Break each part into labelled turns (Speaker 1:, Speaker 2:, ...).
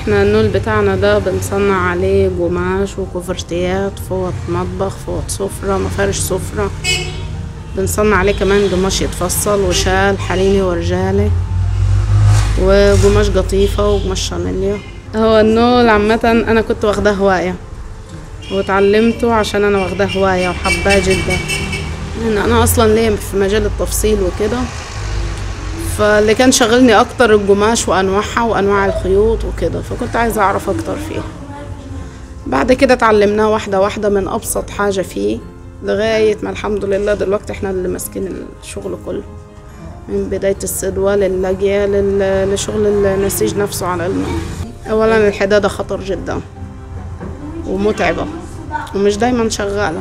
Speaker 1: احنا النول بتاعنا ده بنصنع عليه قماش وكوفرتيات فوط مطبخ فوط سفرة مفارش سفرة بنصنع عليه كمان قماش يتفصل وشال حريمي ورجالي وقماش قطيفة وقماش شانيليا هو النول عامة أنا كنت واخداه هواية واتعلمته عشان أنا واخداه هواية وحباه جدا لأن أنا أصلا ليا في مجال التفصيل وكده فاللي كان شغلني أكتر القماش وأنواعها وأنواع الخيوط وكده فكنت عايزة أعرف أكتر فيها بعد كده اتعلمناه واحدة واحدة من أبسط حاجة فيه لغاية ما الحمد لله دلوقتي احنا اللي ماسكين الشغل كله من بداية الصدوة لللاجية لل- لشغل النسيج نفسه على الماء أولا الحدادة خطر جدا ومتعبة ومش دايما شغالة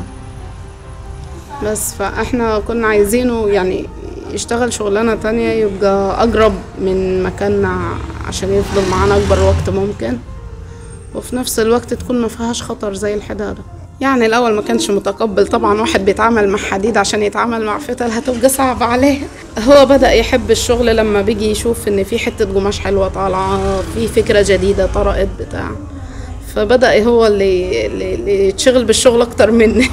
Speaker 1: بس فاحنا كنا عايزينه يعني يشتغل شغلانة تانية يبقى أقرب من مكاننا عشان يفضل معانا أكبر وقت ممكن وفي نفس الوقت تكون ما فيهاش خطر زي الحدادة يعني الأول ما كانش متقبل طبعا واحد بيتعامل مع حديد عشان يتعامل مع فتل هتبقى صعب عليه هو بدأ يحب الشغل لما بيجي يشوف إن في حتة قماش حلوة طالعة في فكرة جديدة طرقت بتاع فبدأ هو اللي, اللي اللي يتشغل بالشغل أكتر مني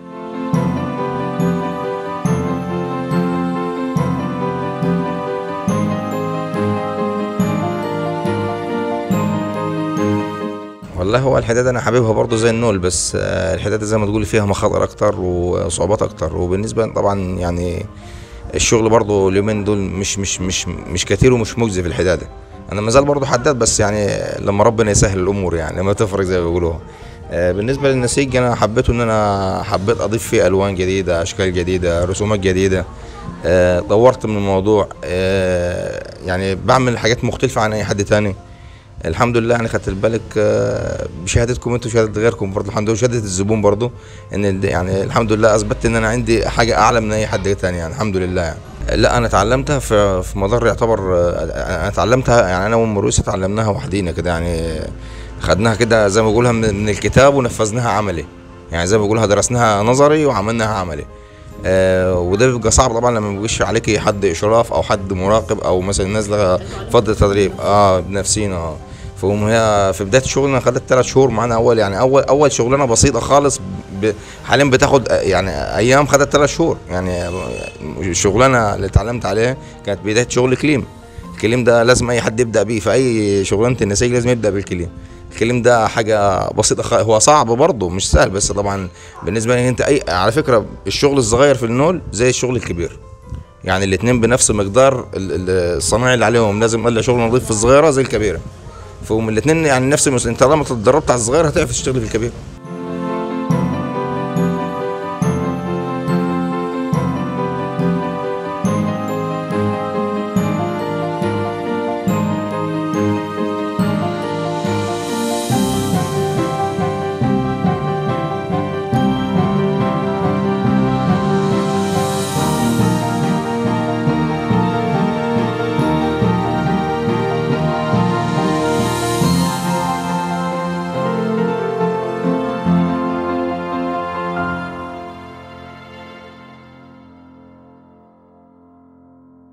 Speaker 2: والله هو الحداد انا حاببها برضه زي النول بس آه، الحداد زي ما تقولي فيها مخاطر اكتر وصعوبات اكتر وبالنسبه طبعا يعني الشغل برضه اليومين دول مش مش مش مش كتير ومش مجزي في الحداده انا ما زال برضه حداد بس يعني لما ربنا يسهل الامور يعني لما تفرق زي ما بيقولوا آه، بالنسبه للنسيج انا حبيته ان انا حبيت اضيف فيه الوان جديده اشكال جديده رسومات جديده آه، طورت من الموضوع آه، يعني بعمل حاجات مختلفه عن اي حد تاني الحمد لله يعني خدت بالك آه، بشهادتكم انتوا وشهاده غيركم برضه الحمد لله وشهاده الزبون برضه ان ال- يعني الحمد لله اثبتت ان انا عندي حاجه اعلى من اي حد تاني يعني الحمد لله يعني لا انا اتعلمتها في في مدار يعتبر آه، انا اتعلمتها يعني انا وام رويس اتعلمناها وحدينا كده يعني خدناها كده زي ما بقولها من من الكتاب ونفذناها عملي يعني زي ما بقولها درسناها نظري وعملناها عملي آه وده بيبقى صعب طبعا لما ما بيبقاش عليكي حد اشراف او حد مراقب او مثلا نازله فتره تدريب اه بنفسينا اه فهم هي في بدايه شغلنا خدت ثلاث شهور معانا اول يعني اول اول شغلانه بسيطه خالص ب- حاليا بتاخد آه، يعني ايام خدت ثلاث شهور يعني الشغلانه اللي اتعلمت عليها كانت بدايه شغل كليم الكليم ده لازم اي حد يبدا بيه في اي شغلانه النسيج لازم يبدا بالكليم الكليم ده حاجه بسيطه خ... هو صعب برضه مش سهل بس طبعا بالنسبه لي انت اي على فكره الشغل الصغير في النول زي الشغل الكبير يعني الاثنين بنفس مقدار ال- ال- الصنايعي اللي عليهم لازم الا شغل نظيف في الصغيره زي الكبيره فهم الاثنين يعني نفس المس... انت طالما اتدربت على الصغير هتعرف تشتغل في الكبير